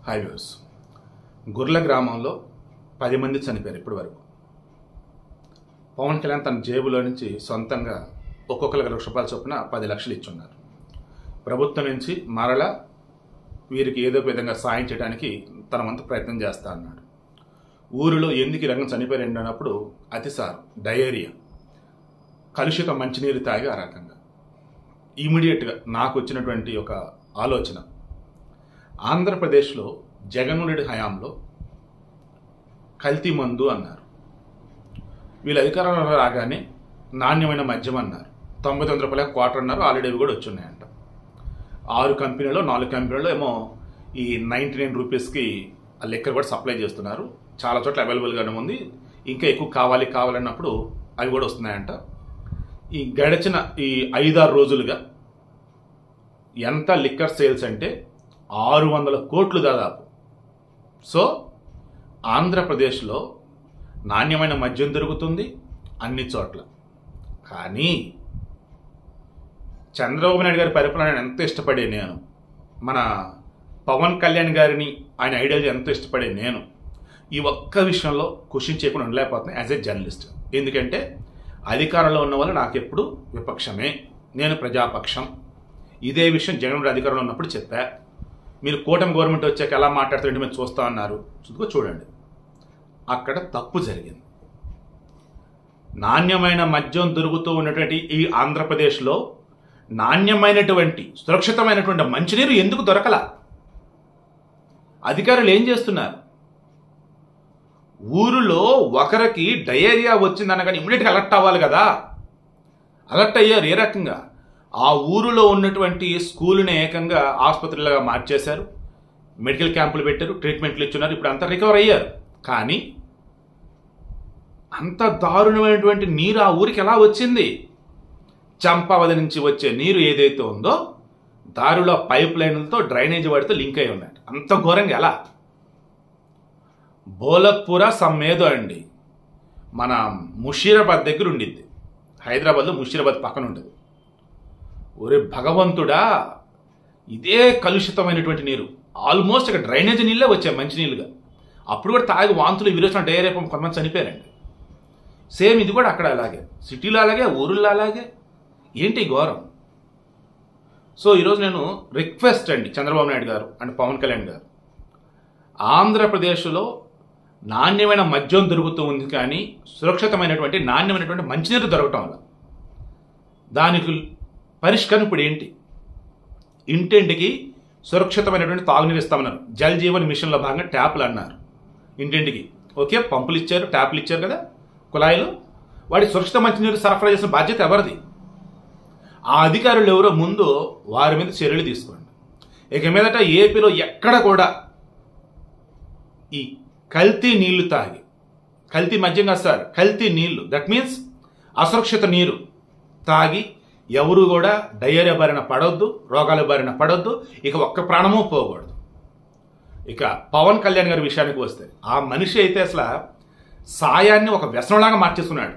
highways Gurla గ్రామంలో పది మంది చనిపోయారు ఇప్పటి వరకు పవన్ కళ్యాణ్ తన జేబులో నుంచి సొంతంగా ఒక్కొక్కరికి లక్ష రూపాయల చొప్పున పది లక్షలు ఇచ్చున్నారు ప్రభుత్వం నుంచి మరలా వీరికి ఏదో ఒక విధంగా సాయం చేయడానికి తన వంతు ప్రయత్నం చేస్తా అన్నాడు ఊరిలో ఎందుకు ఈ రంగం చనిపోయారు అన్నప్పుడు అతిసారం డయేరియా కలుషిత మంచినీరు తాగి ఆ రకంగా ఇమీడియట్గా నాకు వచ్చినటువంటి ఒక ఆలోచన ఆంధ్రప్రదేశ్లో జగన్మోహన్ రెడ్డి హయాంలో కల్తీ మందు అన్నారు వీళ్ళు అధికారంలో రాగానే నాణ్యమైన మద్యం అన్నారు తొంభై తొమ్మిది రూపాయల క్వార్టర్ అన్నారు ఆల్రెడీ అవి కూడా వచ్చి ఉన్నాయంట ఆరు కంపెనీలో నాలుగు కంపెనీలో ఏమో ఈ నైంటీ నైన్ రూపీస్కి ఆ లెక్కర్ కూడా సప్లై చేస్తున్నారు చాలా చోట్ల అవైలబుల్గానే ఉంది ఇంకా ఎక్కువ కావాలి కావాలన్నప్పుడు అవి కూడా వస్తున్నాయంట ఈ గడిచిన ఈ ఐదారు రోజులుగా ఎంత లిక్కర్ సేల్స్ అంటే ఆరు వందల కోట్లు దాదాపు సో ఆంధ్రప్రదేశ్లో నాణ్యమైన మద్యం దొరుకుతుంది అన్ని చోట్ల కానీ చంద్రబాబు నాయుడు గారి పరిపాలన ఎంత ఇష్టపడే నేను మన పవన్ కళ్యాణ్ గారిని ఆయన ఐడియాలజీ ఎంత ఇష్టపడే నేను ఈ ఒక్క విషయంలో క్వశ్చన్ చేయకుండా ఉండలేకపోతున్నాను యాజ్ ఏ జర్నలిస్ట్ ఎందుకంటే అధికారంలో ఉన్న వాళ్ళు నాకెప్పుడు విపక్షమే నేను ప్రజాపక్షం ఇదే విషయం జగన్ రెడ్డి అధికారంలో ఉన్నప్పుడు చెప్పా మీరు కూటమి గవర్నమెంట్ వచ్చాక ఎలా మాట్లాడుతుంటే మేము చూస్తా అన్నారు చూసుకో చూడండి అక్కడ తప్పు జరిగింది నాణ్యమైన మద్యం దొరుకుతూ ఉన్నటువంటి ఈ ఆంధ్రప్రదేశ్లో నాణ్యమైనటువంటి సురక్షితమైనటువంటి మంచినీరు ఎందుకు దొరకల అధికారులు ఏం చేస్తున్నారు ఊరిలో ఒకరికి డయేరియా వచ్చిందనగానే ఇమ్మీడియట్గా అలర్ట్ అవ్వాలి కదా అలర్ట్ అయ్యారు ఏ రకంగా ఆ ఊరిలో ఉన్నటువంటి స్కూల్ని ఏకంగా ఆసుపత్రిలాగా మార్చేశారు మెడికల్ క్యాంపులు పెట్టారు ట్రీట్మెంట్లు ఇచ్చున్నారు ఇప్పుడు అంతా రికవర్ అయ్యారు కానీ అంత దారుణమైనటువంటి నీరు ఆ ఊరికి ఎలా వచ్చింది చంపావతి నుంచి వచ్చే నీరు ఏదైతే ఉందో దారిలో పైప్ లైన్లతో డ్రైనేజ్ వాడితో లింక్ అయి ఉన్నాయి అంత ఘోరంగా ఎలా బోలక్పుర సమ్మేదో అండి మన ముషీరాబాద్ దగ్గర ఉండిద్ది హైదరాబాద్లో ముషీరాబాద్ పక్కన ఉండదు ఒరే భగవంతుడా ఇదే కలుషితమైనటువంటి నీరు ఆల్మోస్ట్ ఇక్కడ డ్రైనేజ్ నీళ్ళే వచ్చాయి మంచినీళ్ళుగా అప్పుడు కూడా తాగి వాంతులు విరోచన డైరియా కొంతమంది చనిపోయారండి సేమ్ ఇది కూడా అక్కడ అలాగే సిటీలో అలాగే ఊరుల్లో అలాగే ఏంటి ఈ ఘోరం సో ఈరోజు నేను రిక్వెస్ట్ అండి చంద్రబాబు నాయుడు గారు అండ్ పవన్ కళ్యాణ్ గారు ఆంధ్రప్రదేశ్లో నాణ్యమైన మద్యం దొరుకుతూ ఉంది కానీ సురక్షితమైనటువంటి నాణ్యమైనటువంటి మంచినీరు దొరకటం వల్ల దానికి పరిష్కారం ఇప్పుడు ఏంటి ఇంటింటికి సురక్షితమైనటువంటి తాగునీరు ఇస్తామన్నారు జల్ జీవన్ మిషన్లో భాగంగా ట్యాప్లు అన్నారు ఇంటింటికి ఓకే పంపులు ఇచ్చారు ట్యాప్లు ఇచ్చారు కదా కుళాయిలు వాడి సురక్షిత మంచినీరు సరఫరా చేసిన బాధ్యత ఎవరిది ఆ అధికారులు ఎవరో ముందు వారి మీద చర్యలు తీసుకోండి ఇక మీదట ఏపీలో ఎక్కడ కూడా ఈ కల్తీ నీళ్లు తాగి కల్తీ మద్యం కాదు సార్ కల్తీ నీళ్లు దట్ మీన్స్ అసురక్షిత నీరు తాగి ఎవరు కూడా డయేరియా బారిన పడొద్దు రోగాల బారిన పడొద్దు ఇక ఒక్క ప్రాణమూ పోకూడదు ఇక పవన్ కళ్యాణ్ గారి విషయానికి వస్తే ఆ మనిషి అయితే అసలు సాయాన్ని ఒక వ్యసనంలాగా మార్చేసుకున్నాడు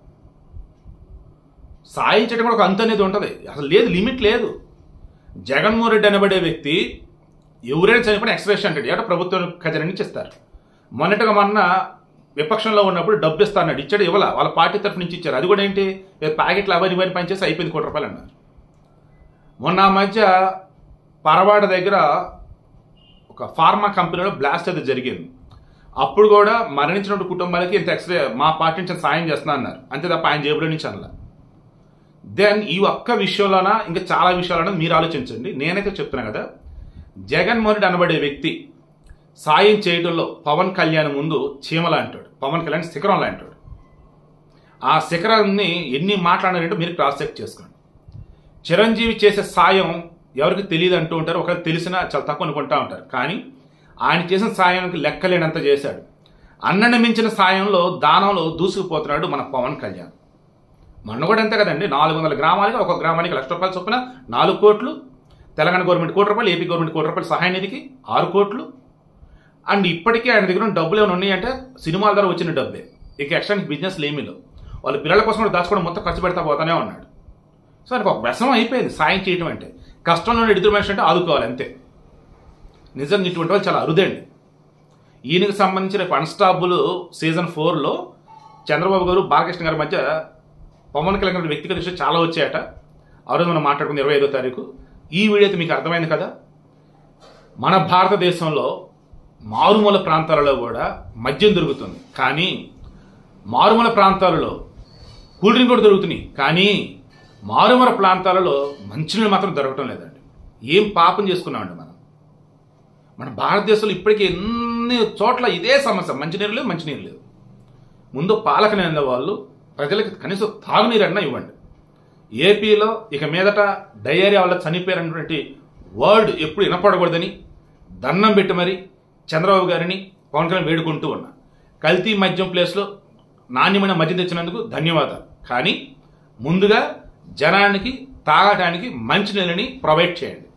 సాయం చేయడం కూడా ఒక అంత అనేది ఉంటుంది అసలు లేదు లిమిట్ లేదు జగన్మోహన్ రెడ్డి అనబడే వ్యక్తి ఎవరైనా చనిపోయిన ఎక్స్ప్రెషన్ అంటాడు ఏటో ప్రభుత్వం ఖజానా నుంచి ఇస్తారు మొన్నటిగా మొన్న విపక్షంలో ఉన్నప్పుడు డబ్బు ఇస్తా అన్నాడు ఇచ్చాడు ఇవ్వాల వాళ్ళ పార్టీ తరఫు నుంచి ఇచ్చారు అది కూడా ఏంటి ప్యాకెట్లు అవన్నీ ఇవన్నీ పనిచేసి అయిపోయింది కోటి రూపాయలు అన్నారు మొన్న ఆ మధ్య పరవాడ దగ్గర ఒక ఫార్మా కంపెనీలో బ్లాస్ట్ అది జరిగింది అప్పుడు కూడా మరణించిన కుటుంబాలకి ఇంత ఎక్స్రే మా పార్టీ నుంచి సాయం చేస్తున్నా అన్నారు అంతే తప్ప ఆయన జేబులో నుంచి అనలా దెన్ ఈ ఒక్క విషయంలోన ఇంకా చాలా విషయాలను మీరు ఆలోచించండి నేనైతే చెప్తున్నా కదా జగన్మోహన్ రెడ్డి అనబడే వ్యక్తి సాయం చేయడంలో పవన్ కళ్యాణ్ ముందు చీమలా అంటాడు పవన్ కళ్యాణ్ శిఖరంలా అంటాడు ఆ శిఖరాన్ని ఎన్ని మాట్లాడారంటే మీరు క్రాస్ చెక్ చేసుకోండి చిరంజీవి చేసే సాయం ఎవరికి తెలియదు అంటూ ఉంటారు ఒకవేళ తెలిసినా చాలా తక్కువ అనుకుంటా ఉంటారు కానీ ఆయన చేసిన సాయానికి లెక్కలేనంత చేశాడు అన్నని మించిన సాయంలో దానంలో దూసుకుపోతున్నాడు మన పవన్ కళ్యాణ్ మొన్న కూడా అంతే కదండి నాలుగు వందల గ్రామాలకి ఒక గ్రామానికి లక్ష రూపాయలు చొప్పున నాలుగు కోట్లు తెలంగాణ గవర్నమెంట్ కోటి రూపాయలు ఏపీ గవర్నమెంట్ కోటి రూపాయలు సహాయ నిధికి ఆరు కోట్లు అండ్ ఇప్పటికీ ఆయన దగ్గర ఉన్న డబ్బులు ఏమైనా ఉన్నాయంటే సినిమాల ద్వారా వచ్చిన డబ్బే ఇక ఎక్స్ట్రా బిజినెస్ ఏమీలో వాళ్ళ పిల్లల కోసం కూడా దాచుకోవడం మొత్తం ఖర్చు పెడతా పోతానే ఉన్నాడు సో ఆయనకు ఒక వ్యసనం అయిపోయింది సాయం చేయటం అంటే కష్టంలో ఎదురు మనిషి అంటే ఆదుకోవాలి అంతే నిజంగా ఇటువంటి వాళ్ళు చాలా అరుదండి ఈయనకి సంబంధించిన కానిస్టాబుల్ సీజన్ ఫోర్లో చంద్రబాబు గారు బాలకృష్ణ గారి మధ్య పవన్ కళ్యాణ్ గారి వ్యక్తిగత విషయం చాలా వచ్చాయట ఆ రోజు మనం మాట్లాడుకున్న ఇరవై ఐదో తారీఖు ఈ వీడియో అయితే మీకు అర్థమైంది కదా మన భారతదేశంలో మారుమూల ప్రాంతాలలో కూడా మద్యం దొరుకుతుంది కానీ మారుమూల ప్రాంతాలలో కూల్ డ్రింక్ కూడా దొరుకుతున్నాయి కానీ మారుమూల ప్రాంతాలలో మంచినీళ్ళు మాత్రం దొరకటం లేదండి ఏం పాపం చేసుకున్నామండి మనం మన భారతదేశంలో ఇప్పటికీ ఎన్ని చోట్ల ఇదే సమస్య మంచినీరు లేదు మంచినీరు లేదు ముందు పాలక నింద వాళ్ళు ప్రజలకు కనీసం తాగునీరన్నా ఇవ్వండి ఏపీలో ఇక మీదట డయేరియా వల్ల చనిపోయినటువంటి వర్డ్ ఎప్పుడు వినపడకూడదని దండం పెట్టి మరి చంద్రబాబు గారిని పవన్ కళ్యాణ్ వేడుకుంటూ ఉన్నా కల్తీ మద్యం ప్లేస్లో నాణ్యమైన మద్యం తెచ్చినందుకు ధన్యవాదాలు కానీ ముందుగా జనానికి తాగటానికి మంచినీళ్ళని ప్రొవైడ్ చేయండి